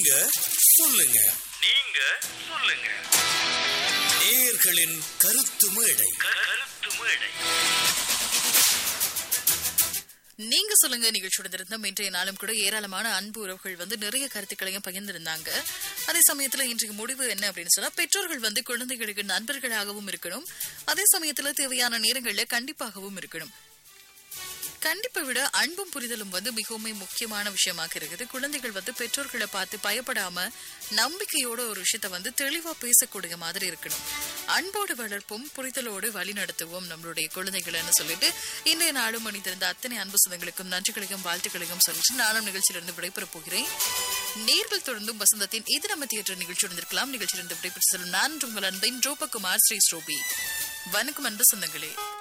நீங்க சொல்லுங்க நீங்க சொல்லுங்க நேயர்களின் கருத்து மேடை கருத்து மேடை நீங்க சொல்லுங்க நிகழ்ச்சியோட இருந்தோம் இன்றைய நாளும் கூட ஏராளமான அன்பு உறவுகள் வந்து நிறைய கருத்துக்களையும் பகிர்ந்திருந்தாங்க அதே சமயத்துல இன்றைய முடிவு என்ன அப்படின்னு சொன்னா பெற்றோர்கள் வந்து குழந்தைகளுக்கு நண்பர்களாகவும் இருக்கணும் அதே சமயத்துல தேவையான நேரங்கள்ல கண்டிப்பாகவும் இருக்கணும் கண்டிப்பை விட அன்பும் புரிதலும் வந்து மிகவும் முக்கியமான விஷயமாக இருக்குது குழந்தைகள் வந்து பெற்றோர்களை பார்த்து பயப்படாம நம்பிக்கையோட ஒரு விஷயத்த வந்து தெளிவா பேசக்கூடிய மாதிரி இருக்கணும் அன்போடு வளர்ப்போம் புரிதலோடு வழி நடத்துவோம் நம்மளுடைய குழந்தைகள்னு சொல்லிட்டு இன்றைய நாளும் மனிதிருந்த அத்தனை அன்பு சொந்தங்களுக்கும் நன்றிகளையும் வாழ்த்துக்களையும் சொல்லிட்டு நானும் நிகழ்ச்சியிலிருந்து விடைபெறப் போகிறேன் நேர்கள் தொடர்ந்தும் வசந்தத்தின் இது நம்ம தியேட்டர் நிகழ்ச்சியுடன் இருக்கலாம் நிகழ்ச்சியிலிருந்து விடைபெற்று செல்லும் நான் உங்கள் அன்பின் ரூபகுமார் ஸ்ரீ ஸ்ரோபி வணக்கம் அன்பு சொந்தங்களே